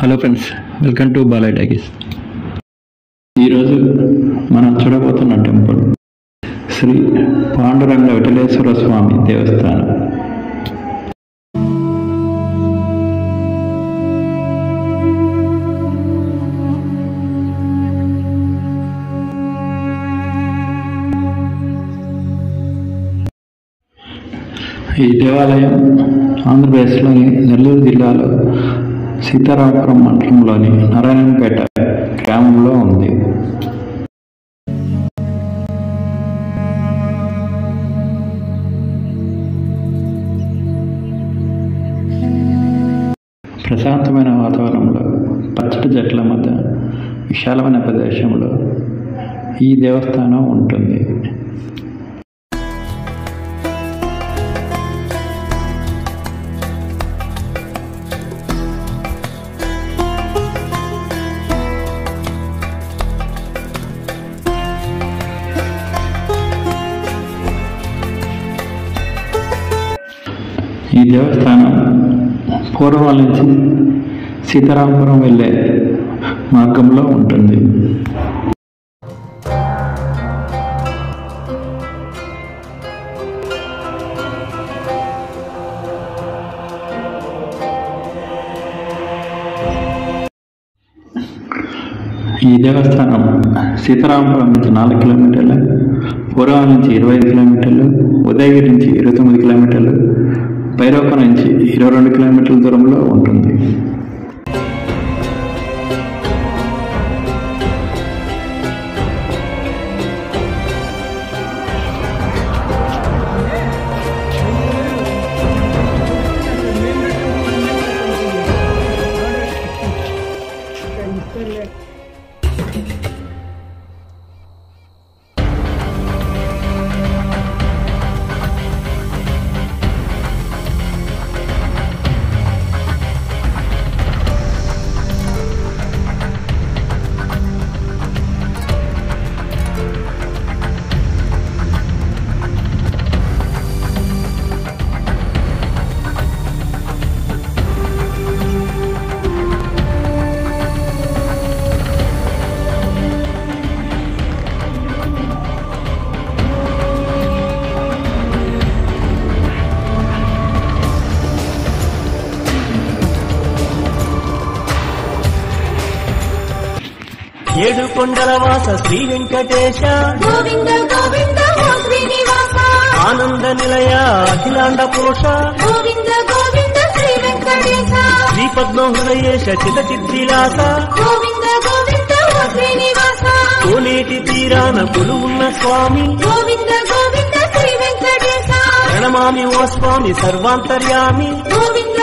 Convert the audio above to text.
hello friends welcome to Balayya talkies ఈరోజు మనం చూడబోతున్న టెంపుల్ శ్రీ పాండురంగ విఠలేశ్వర స్వామి దేవస్థానం ఈ దేవాలయం ఆంధ్రప్రదేశ్లోని నెల్లూరు జిల్లాలో సీతారామపురం మండలంలోని నారాయణపేట గ్రామంలో ఉంది ప్రశాంతమైన వాతావరణంలో పచ్చటి చెట్ల మధ్య విశాలమైన ప్రదేశంలో ఈ దేవస్థానం ఉంటుంది ఈ దేవస్థానం పూర్వం నుంచి సీతారామపురం వెళ్ళే మార్గంలో ఉంటుంది ఈ దేవస్థానం సీతారామపురం నుంచి నాలుగు కిలోమీటర్లు పూర్వం నుంచి ఇరవై ఐదు కిలోమీటర్లు ఉదయగిరి నుంచి ఇరవై తొమ్మిది కిలోమీటర్లు భైరవక నుంచి ఇరవై రెండు కిలోమీటర్ల దూరంలో ఉంటుంది ఏడు కొండల వాస శ్రీ వెంకటేశ గోవింద గోవింద ఓ శ్రీనివాస ఆనంద నిలయ అఖిలాండ పురుష గోవింద గోవింద శ్రీ వెంకటేశ శ్రీ పద్మ హృదయేశ చిత చిద్విలాస గోవింద గోవింద ఓ శ్రీనివాస కోనేటి తీరాన కొలువున్న స్వామి గోవింద గోవింద శ్రీ వెంకటేశ ప్రణమామి ఓ స్వామి సర్వాంతర్యామి గోవింద